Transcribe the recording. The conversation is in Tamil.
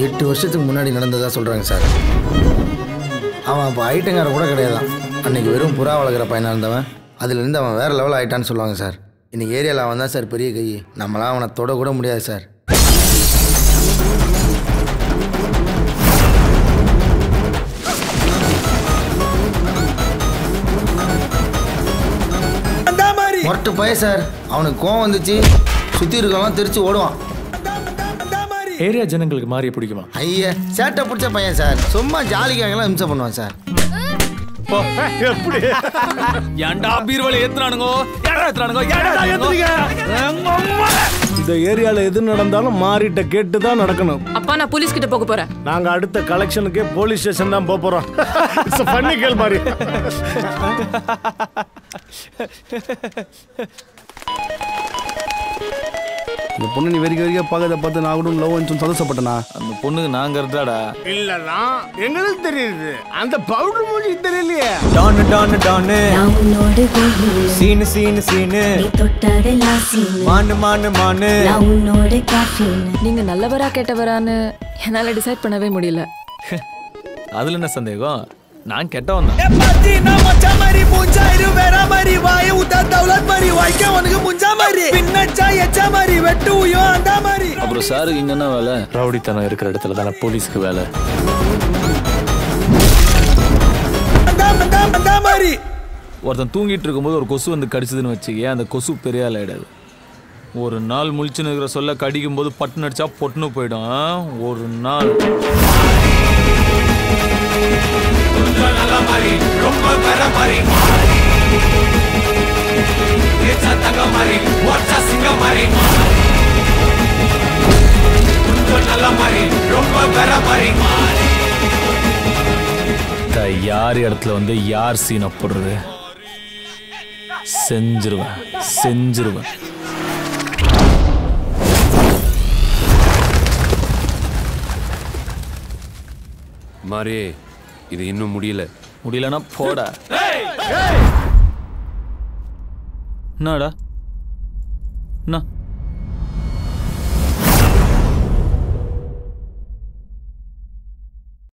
எட்டு வருஷத்துக்கு முன்னாடி நடந்ததா சொல்கிறாங்க சார் அவன் அப்போ ஐட்டங்கார கூட கிடையாதான் அன்னைக்கு வெறும் புறா வளர்க்குற பையனாக இருந்தவன் அதுலேருந்து அவன் வேறு லெவல் ஆயிட்டான்னு சொல்லுவாங்க சார் இன்னைக்கு ஏரியாவில் அவன் தான் சார் பெரிய கை நம்மளாம் அவனை தொட கூட முடியாது சார் மொரட்டு பையன் சார் அவனுக்கு கோவம் வந்துச்சு சுற்றி இருக்கவங்களாம் தெரிச்சு ஓடுவான் ஏரியா ஜனங்களுக்கு மாறிய பிடிக்குமா ஐயா சேட்டை பிடிச்ச பையன் சார் சும்மா ஜாலிக்காகலாம் இம்சை பண்ணுவான் சார் எப்படி ஏன்டா பீர்வலை ஏத்துறானுங்கோ ஏடா ஏத்துறானுங்கோ ஏடா இந்த ஏரியால எது நடந்தாலும் மாறிட்ட கேட்டு தான் நடக்கணும் அப்பா நான் போலீஸ் கிட்ட போக போறேன் நாங்க அடுத்த கலெக்ஷனுக்கே போலீஸ் ஸ்டேஷன் தான் போக போறோம் பண்ணி கேள் மாதிரி இந்த பொண்ணு நீ வெறிக்க வெறிக்க பார்க்கறத பார்த்து நான் கூட லவ் சந்தோஷப்பட்டேனா அந்த பொண்ணுக்கு நாங்க இருந்தாடா இல்லனா எங்களுக்கு தெரியுது அந்த பவுடர் மூஞ்சி தெரியலையே டானு டானு டானு நான் உன்னோடு கோயில் சீனு சீனு சீனு நீ தொட்டதெல்லாம் சீனு மானு மானு மானு நான் உன்னோடு காஃபின் நீங்க நல்லவரா கெட்டவரான்னு என்னால டிசைட் பண்ணவே முடியல அதுல என்ன சந்தேகம் நான் கெட்டவன் தான் அப்புறம் சாருக்கு இங்க என்ன வேலை ரவுடித்தனம் இருக்கிற இடத்துல தானே போலீஸ்க்கு வேலை ஒருத்தன் தூங்கிட்டு இருக்கும்போது ஒரு கொசு வந்து கடிச்சதுன்னு வச்சுக்க அந்த கொசு பெரிய ஆள் ஆயிடாது ஒரு நாள் முழிச்சுன்னு இருக்கிற சொல்ல கடிக்கும் போது பட்டுன்னு அடிச்சா பொட்டுன்னு போயிடும் ஆ? ஒரு நாள் த யார் இடத்துல வந்து யார் சீனை போடுறது செஞ்சிருவேன் செஞ்சிருவேன் மாறி இது இன்னும் முடியல முடியலன்னா போடா என்னடா என்ன